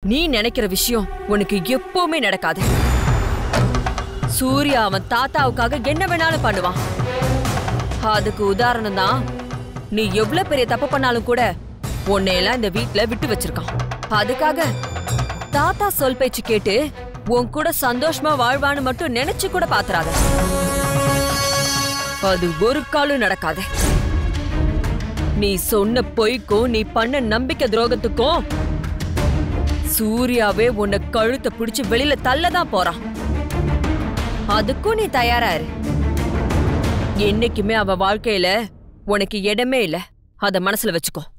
நீ நினைக்கிற விஷயம் உனக்கு எப்பவுமே நடக்காது சூர்யா அவன் தாத்தாவுக்காக என்ன வேணாலும் பண்ணுவான் அதுக்கு உதாரணம் தான் நீ எவ்வளவு பெரிய தப்பு பண்ணாலும் கூட உன்னையெல்லாம் இந்த வீட்ல விட்டு வச்சிருக்கான் அதுக்காக தாத்தா சொல் பேச்சு கேட்டு உன் கூட சந்தோஷமா வாழ்வான்னு மட்டும் நினைச்சு கூட பாத்துறாத அது ஒரு காலும் நடக்காது நீ சொன்ன பொய்க்கும் நீ பண்ண நம்பிக்கை துரோகத்துக்கும் சூர்யாவே உன்னை கழுத்தை பிடிச்சு வெளியில தள்ளதான் போறான் அதுக்கும் நீ தயாரா இரு என்னைக்குமே அவ வாழ்க்கையில உனக்கு இடமே இல்ல அத மனசுல வச்சுக்கோ